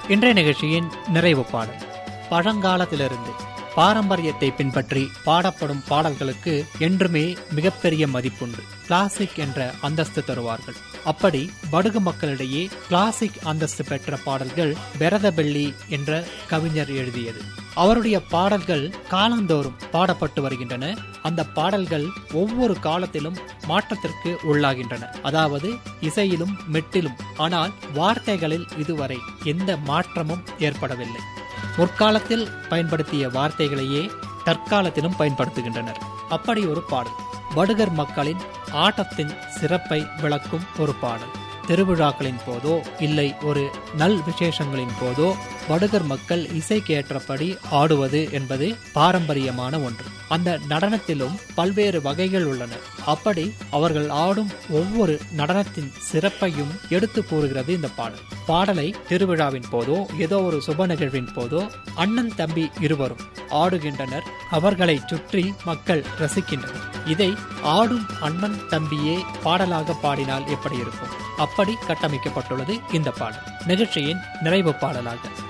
இன்றைய நிகழ்ச்சியின் நிறைவு பாடல் பழங்காலத்திலிருந்து பாரம்பரியத்தை பின்பற்றி பாடப்படும் பாடல்களுக்கு என்றுமே மிகப்பெரிய மதிப்புண்டு கிளாசிக் என்ற அந்தஸ்து தருவார்கள் அப்படி படுகு மக்களிடையே கிளாசிக் அந்தஸ்து பெற்ற பாடல்கள் பெரதபெள்ளி என்ற கவிஞர் எழுதியது அவருடைய பாடல்கள் காலந்தோறும் பாடப்பட்டு வருகின்றன அந்த பாடல்கள் ஒவ்வொரு காலத்திலும் மாற்றத்திற்கு உள்ளாகின்றன அதாவது இசையிலும் மெட்டிலும் ஆனால் வார்த்தைகளில் இதுவரை எந்த மாற்றமும் ஏற்படவில்லை முற்காலத்தில் பயன்படுத்திய வார்த்தைகளையே தற்காலத்திலும் பயன்படுத்துகின்றனர் அப்படி ஒரு பாடல் வடுகர் மக்களின் ஆட்டத்தின் சிறப்பை விளக்கும் ஒரு பாடல் திருவிழாக்களின் போதோ இல்லை ஒரு நல் விசேஷங்களின் போதோ வடுகர் மக்கள் இசைக்கு ஏற்றபடி ஆடுவது என்பது பாரம்பரியமான ஒன்று அந்த நடனத்திலும் பல்வேறு வகைகள் உள்ளன அப்படி அவர்கள் ஆடும் ஒவ்வொரு நடனத்தின் சிறப்பையும் எடுத்து கூறுகிறது இந்த பாடல் பாடலை திருவிழாவின் போதோ ஏதோ ஒரு சுப நிகழ்வின் போதோ அண்ணன் தம்பி இருவரும் ஆடுகின்றனர் அவர்களை சுற்றி மக்கள் ரசிக்கின்றனர் இதை ஆடும் அண்ணன் தம்பியே பாடலாக பாடினால் எப்படி இருக்கும் அப்படி கட்டமைக்கப்பட்டுள்ளது இந்த பாடல் நிகழ்ச்சியின் நிறைவு பாடலாக